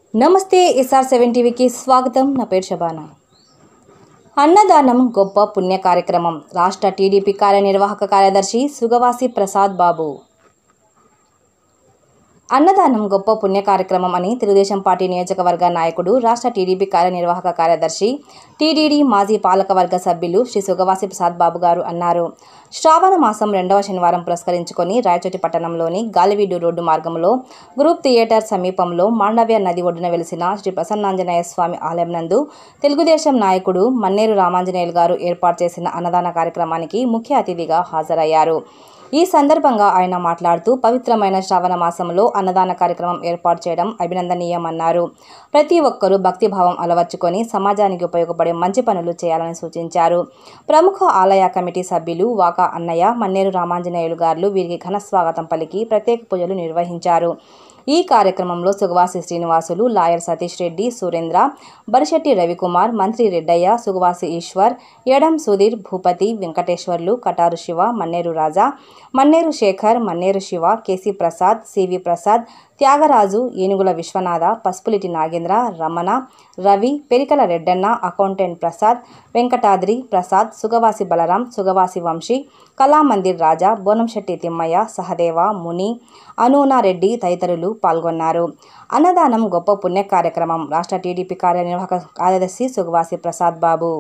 నమస్తే SR seven టీవీకి స్వాగతం నా పేరు శబానా అన్నదానం గొప్ప పుణ్య కార్యక్రమం రాష్ట్ర టీడీపీ కార్యనిర్వాహక కార్యదర్శి సుగవాసి ప్రసాద్ బాబు అన్నదానం గొప్ప పుణ్య కార్యక్రమం అని తెలుగుదేశం పార్టీ నియోజకవర్గ నాయకుడు రాష్ట్ర టీడీపీ కార్యనిర్వాహక కార్యదర్శి టీడీడీ మాజీ పాలకవర్గ సభ్యులు శ్రీ సుగవాసి ప్రసాద్ బాబు గారు అన్నారు శ్రావణ మాసం రెండవ శనివారం పురస్కరించుకొని రాయచోటి పట్టణంలోని గాలివీడు రోడ్డు మార్గంలో గ్రూప్ థియేటర్ సమీపంలో మాండవ్య నది ఒడ్డున వెలిసిన శ్రీ ప్రసన్నాంజనేయ స్వామి ఆలయం నందు తెలుగుదేశం నాయకుడు మన్నేరు రామాంజనేయులు గారు ఏర్పాటు చేసిన అన్నదాన కార్యక్రమానికి ముఖ్య అతిథిగా హాజరయ్యారు ఈ సందర్భంగా ఆయన మాట్లాడుతూ పవిత్రమైన శ్రావణ మాసంలో అన్నదాన కార్యక్రమం ఏర్పాటు చేయడం అభినందనీయమన్నారు ప్రతి ఒక్కరూ భక్తిభావం అలవర్చుకొని సమాజానికి ఉపయోగపడే మంచి పనులు చేయాలని సూచించారు ప్రముఖ ఆలయ కమిటీ సభ్యులు వాకా అన్నయ్య మన్నేరు రామాంజనేయులు గారు వీరికి ఘన స్వాగతం పలికి ప్రత్యేక పూజలు నిర్వహించారు ఈ కార్యక్రమంలో Sugavasi Srinivasulu lawyer Satish Reddy Surendra Barisetti Ravikumar Mantri Reddaiah Sugavasi Eshwar Edam Sudheer Bhupathi Venkateswarlu Kataru Shiva Manneru Raja Manneru Shekar Manneru Shiva KC Prasad CV Prasad Thyagaraju Enugula Vishwanatha Pasupuliti Nagendra Ramana Ravi Perikala Reddanna accountant Prasad Venkatadri Prasad Sugavasi Balaram Sugavasi Vamsi Kalamandir Raja Bonamsetti Thimmaiah Sahadeva Muni అనూనా రెడ్డి తదితరులు పాల్గొన్నారు అన్నదానం గొప్ప పుణ్య కార్యక్రమం రాష్ట్ర టీడీపీ కార్యనిర్వాహక కార్యదర్శి సుగవాసి ప్రసాద్ బాబు